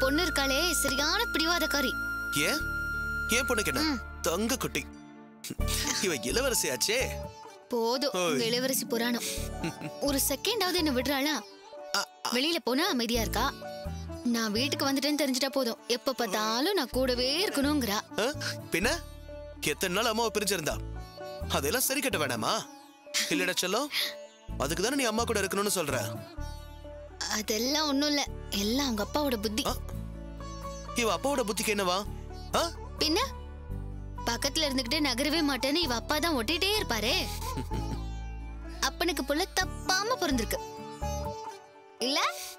பொண்ணு இருக்காளே சரியான பிடிவாதக்காரி ஏன் ஏன் பொண்ணுக்கு என்ன தங்க குட்டி இவ இளவரசியாச்சே போதும் ஓய். உங்க இளவரசி புராணம் ஒரு செகண்டாவது என்ன விடுறாளா வெளியில போனா அமைதியா இருக்கா நான் வீட்டுக்கு வந்துட்டேன்னு தெரிஞ்சிட்டா போதும் எப்ப பார்த்தாலும் நான் கூடவே இருக்கணுங்கிறா ஆ? பின்ன எத்தனை நாள் அம்மாவை பிரிஞ்சிருந்தா அதெல்லாம் சரி கட்ட வேணாமா இல்லடா செல்லம் அதுக்கு தானே நீ அம்மா கூட இருக்கணும்னு சொல்ற அதெல்லாம் ஒண்ணும் இல்ல எல்லாம் அவங்க அப்பாவோட புத்தி ஆ? இவ அப்பாவோட புத்திக்கு என்னவா ஆ? பின்ன பக்கத்துல இருந்துகிட்டு நகரவே மாட்டேன்னு இவ அப்பா தான் ஒட்டிட்டே இருப்பாரே அப்பனுக்கு புள்ள தப்பாம பிறந்திருக்கு இல்ல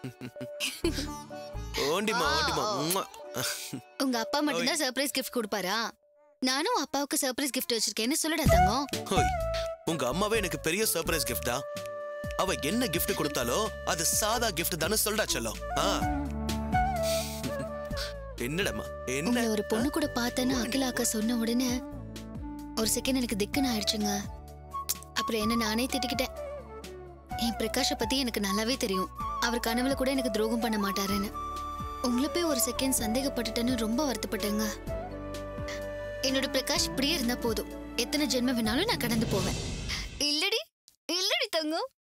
ஓண்டிமா ஓண்டிமா உம்மா. உங்க அப்பா மட்டும்தான் சர்ப்ரைஸ் கிஃப்ட் கொடுப்பாரா நானும் அப்பாவுக்கு சர்ப்ரைஸ் கிஃப்ட் வச்சிருக்கேன்னு சொல்லடா தங்கம் ஹோய் உங்க அம்மாவே எனக்கு பெரிய சர்ப்ரைஸ் gift தான் அவ என்ன gift கொடுத்தாலோ அது சாதா gift தானே சொல்றா செல்லம் ஆ. என்னடம்மா என்ன உங்களை ஒரு பொண்ணு கூட பார்த்தேன்னு அகிலா அக்கா சொன்ன உடனே ஒரு செகண்ட் எனக்கு திக்குன்னு ஆயிடுச்சுங்க அப்புறம் என்ன நானே திட்டிக்கிட்டேன் என் பிரகாஷை பத்தி எனக்கு நல்லாவே தெரியும் அவர் கனவுல கூட எனக்கு துரோகம் பண்ண மாட்டாருன்னு உங்களை போய் ஒரு செகண்ட் சந்தேகப்பட்டுட்டேன்னு ரொம்ப வருத்தப்பட்டேங்க என்னோட பிரகாஷ் இப்படியே இருந்தா போதும் எத்தனை ஜென்மம் வேணாலும் நான் கடந்து போவேன் இல்லடி இல்லடி தங்கம்